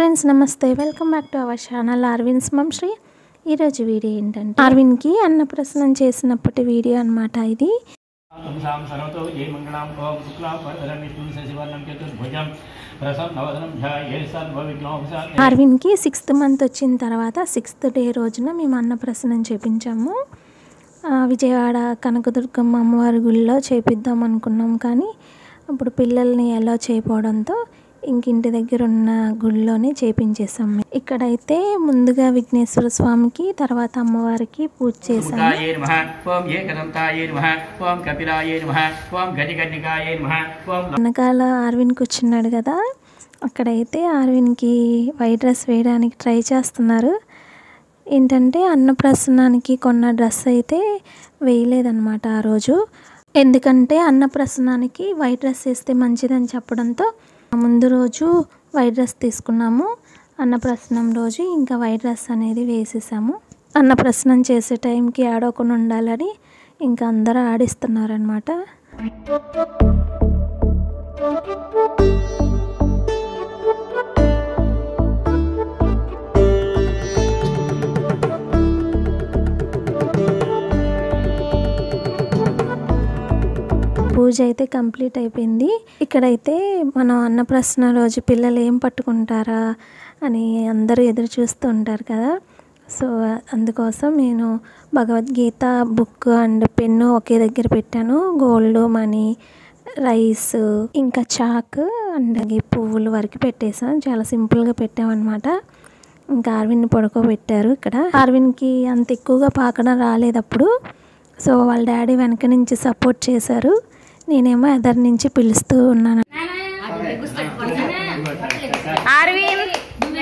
Friends namaste welcome back to our channel Arvind Sri ఈరోజు video ఏంటంటే అరవింద్కి అన్నప్రసన్నం చేసినప్పటి వీడియో అన్నమాట ఇది పుంసాం సర్వతో జై మంగళాం ఓం శుక్లాం వరదరం విష్ణుం శశివర్ణం చతుర్భుజం ప్రసన్న నవదనం ధ్యాయే సర్వ విఘ్నోపశాంతయే. అరవింద్కి సిక్స్త్ మంత్ వచ్చిన తర్వాత సిక్స్త్ డే రోజున మేము అన్నప్రసన్నం చేపించాము ఆ, విజయవాడ కనకదుర్గమ్మ అమ్మవారి గుడిలో చేపిద్దాం అనుకున్నాం కానీ అప్పుడు పిల్లల్ని ఎలా చేయకపోవడంతో ఇంక ఇంటి దగ్గర ఉన్న గుడిలోనే చేపించేసాం ఇక్కడైతే ముందుగా విఘ్నేశ్వర స్వామికి తర్వాత అమ్మవారికి పూజ చేశాము సుముఖాయే నమః ఓం ఏకదంతాయే నమః ఓం కపిలాయే నమః ఓం గజగన్నికాయే నమః ఓం వెనకాల ఆర్విన్ కూర్చున్నాడు కదా అక్కడైతే ఆర్విన్కి వైట్ డ్రెస్ వేయడానికి ట్రై చేస్తున్నారు ఏంటంటే అన్నప్రసన్నానికి కొన్న డ్రెస్ అయితే వేయలేదన్నమాట ఆ రోజు ఎందుకంటే అన్నప్రసన్నానికి వైట్ డ్రెస్ వేస్తే మంచిదని చెప్పడంతో ముందు రోజు వైట్ డ్రెస్ తీసుకున్నాము అన్నప్రసన్నం రోజు ఇంకా వైట్ డ్రెస్ అనేది వేసేసాము అన్నప్రసన్నం చేసే టైంకి ఆడకుండా ఉండాలని ఇంకా అందరూ ఆడిస్తున్నారనమాట పూజ అయితే కంప్లీట్ అయిపోయింది ఇక్కడైతే మనం అన్నప్రసన్న రోజు పిల్లలు ఏం పట్టుకుంటారా అని అందరూ ఎదురు చూస్తూ ఉంటారు కదా సో అందుకోసం నేను భగవద్గీత బుక్ అండ్ పెన్ను ఒకే దగ్గర పెట్టాను గోల్డ్ మనీ రైస్ ఇంకా చాక్ అండ్ అలాగే పువ్వులు వరకు పెట్టేసాం చాలా సింపుల్గా పెట్టామన్నమాట ఇంకా ఆర్విన్ పడుకోబెట్టారు ఇక్కడ ఆర్విన్కి అంత ఎక్కువగా పాకడం రాలేదు అప్పుడు సో వాళ్ళ డాడీ వెనక నుంచి సపోర్ట్ చేశారు నేనేమో ఎదరి నుంచి పిలుస్తూ ఉన్నాను అరవింద్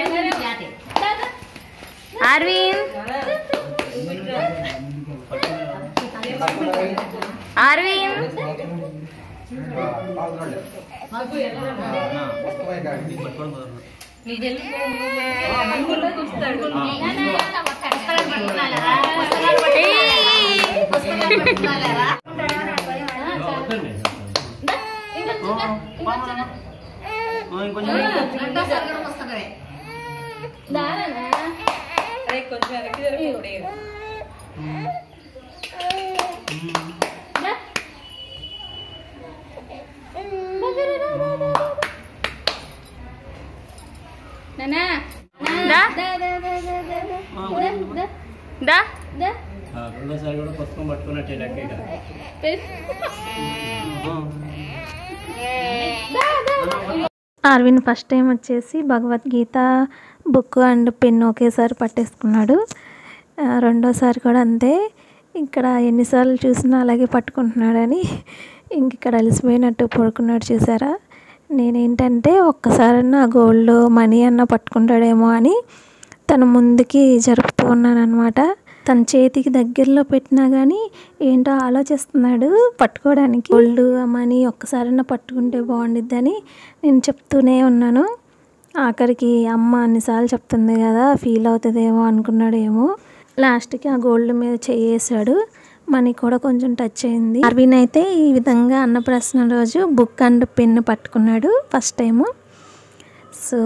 అరవింద్ అరవింద్ దా దా ఆ, రెండోసారి కూడా పుస్తకం పట్టుకున్నట్టే లెక్క ఇక. ఆర్విన్ ఫస్ట్ టైం వచ్చేసి భగవద్గీత బుక్ అండ్ పెన్ ఒకేసారి పట్టేసుకున్నాడు ఆ, రెండోసారి కూడా అంతే ఇక్కడ ఎన్నిసార్లు చూసినా అలాగే పట్టుకుంటున్నాడని ఇంక ఇక్కడ అలసిపోయినట్టు పడుకున్నాడు చూసారా నేనేంటంటే ఒక్కసారన్నా గోల్డ్ మనీ అన్న పట్టుకుంటాడేమో అని తను ముందుకి జరుపుతూ ఉన్నాను అనమాట తన చేతికి దగ్గరలో పెట్టినా కానీ ఏంటో ఆలోచిస్తున్నాడు పట్టుకోవడానికి గోల్డ్ మనీ ఒక్కసారైనా పట్టుకుంటే బాగుండిద్దని నేను చెప్తూనే ఉన్నాను ఆఖరికి అమ్మ అన్నిసార్లు చెప్తుంది కదా ఫీల్ అవుతుందేమో అనుకున్నాడేమో లాస్ట్కి ఆ గోల్డ్ మీద చేసాడు మనీ కూడా కొంచెం టచ్ అయింది అరవిన్ అయితే ఈ విధంగా అన్నప్రసన్న రోజు బుక్ అండ్ పెన్ పట్టుకున్నాడు ఫస్ట్ టైము సో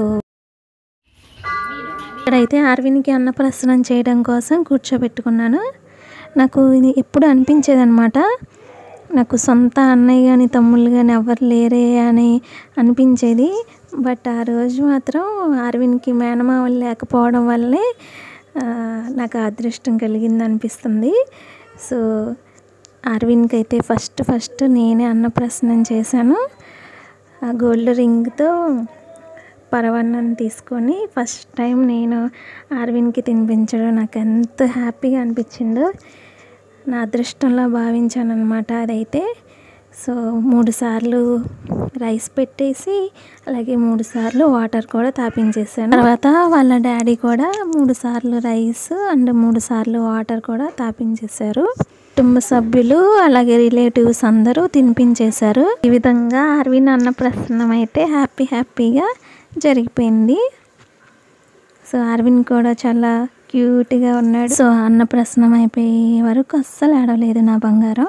ఇక్కడైతే ఆర్విన్కి అన్నప్రసన్నం చేయడం కోసం కూర్చోబెట్టుకున్నాను నాకు ఇది ఎప్పుడు అనిపించేది అనమాట నాకు సొంత అన్నయ్య కానీ తమ్ముళ్ళు కానీ ఎవరు లేరే అని అనిపించేది బట్ ఆ రోజు మాత్రం ఆర్విన్కి మేనమావలు లేకపోవడం వల్లే ఆ, నాకు ఆ అదృష్టం కలిగింది అనిపిస్తుంది సో ఆర్విన్కి అయితే ఫస్ట్ ఫస్ట్ నేనే అన్నప్రసన్నం చేశాను ఆ గోల్డ్ రింగ్తో పరవన్నం తీసుకొని ఫస్ట్ టైం నేను ఆర్విన్కి తినిపించడం నాకు ఎంత హ్యాపీగా అనిపించిందో నా అదృష్టంలో భావించాను అనమాట అదైతే సో మూడు సార్లు రైస్ పెట్టేసి అలాగే మూడు సార్లు వాటర్ కూడా తాపించేసాను తర్వాత వాళ్ళ డాడీ కూడా మూడు సార్లు రైస్ అండ్ మూడు సార్లు వాటర్ కూడా తాపించేశారు కుటుంబ సభ్యులు అలాగే రిలేటివ్స్ అందరూ తినిపించేశారు ఈ విధంగా అరవింద్ అన్న ప్రసన్నం అయితే హ్యాపీ హ్యాపీగా జరిగిపోయింది సో అరవింద్ కూడా చాలా క్యూట్గా ఉన్నాడు సో అన్న ప్రసన్నం అయిపోయే వరకు అస్సలు ఆడలేదు నా బంగారం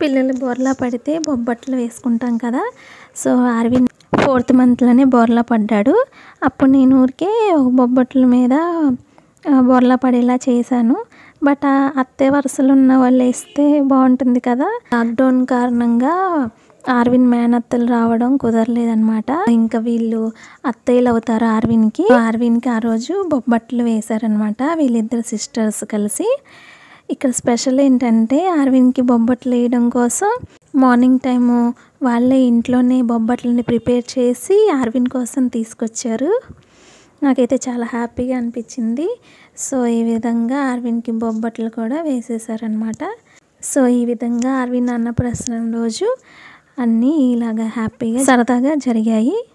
పిల్లలు బోర్లా పడితే బొబ్బట్లు వేసుకుంటాం కదా సో అరవింద్ ఫోర్త్ మంత్లోనే బోర్లా పడ్డాడు అప్పుడు నేను ఊరికే ఒక బొబ్బట్ల మీద ఆ, బోర్లా పడేలా చేశాను బట్ ఆ అత్తే వరుసలు ఉన్న వాళ్ళు వేస్తే బాగుంటుంది కదా లాక్డౌన్ కారణంగా ఆర్విన్ మేనత్తలు రావడం కుదరలేదనమాట ఇంకా వీళ్ళు అత్తయ్యలు అవుతారు ఆర్విన్కి ఆర్విన్కి ఆ రోజు బొబ్బట్లు వేశారనమాట వీళ్ళిద్దరు సిస్టర్స్ కలిసి ఇక్కడ స్పెషల్ ఏంటంటే ఆర్విన్కి బొబ్బట్లు వేయడం కోసం మార్నింగ్ టైము వాళ్ళే ఇంట్లోనే బొబ్బట్లని ప్రిపేర్ చేసి ఆర్విన్ కోసం తీసుకొచ్చారు నాకైతే చాలా హ్యాపీగా అనిపించింది సో ఈ విధంగా ఆర్విన్కి బొబ్బట్లు కూడా వేసేసారనమాట సో ఈ విధంగా ఆర్విన్ అన్నప్రసన్న రోజు అన్నీ ఇలాగా హ్యాపీగా సరదాగా జరిగాయి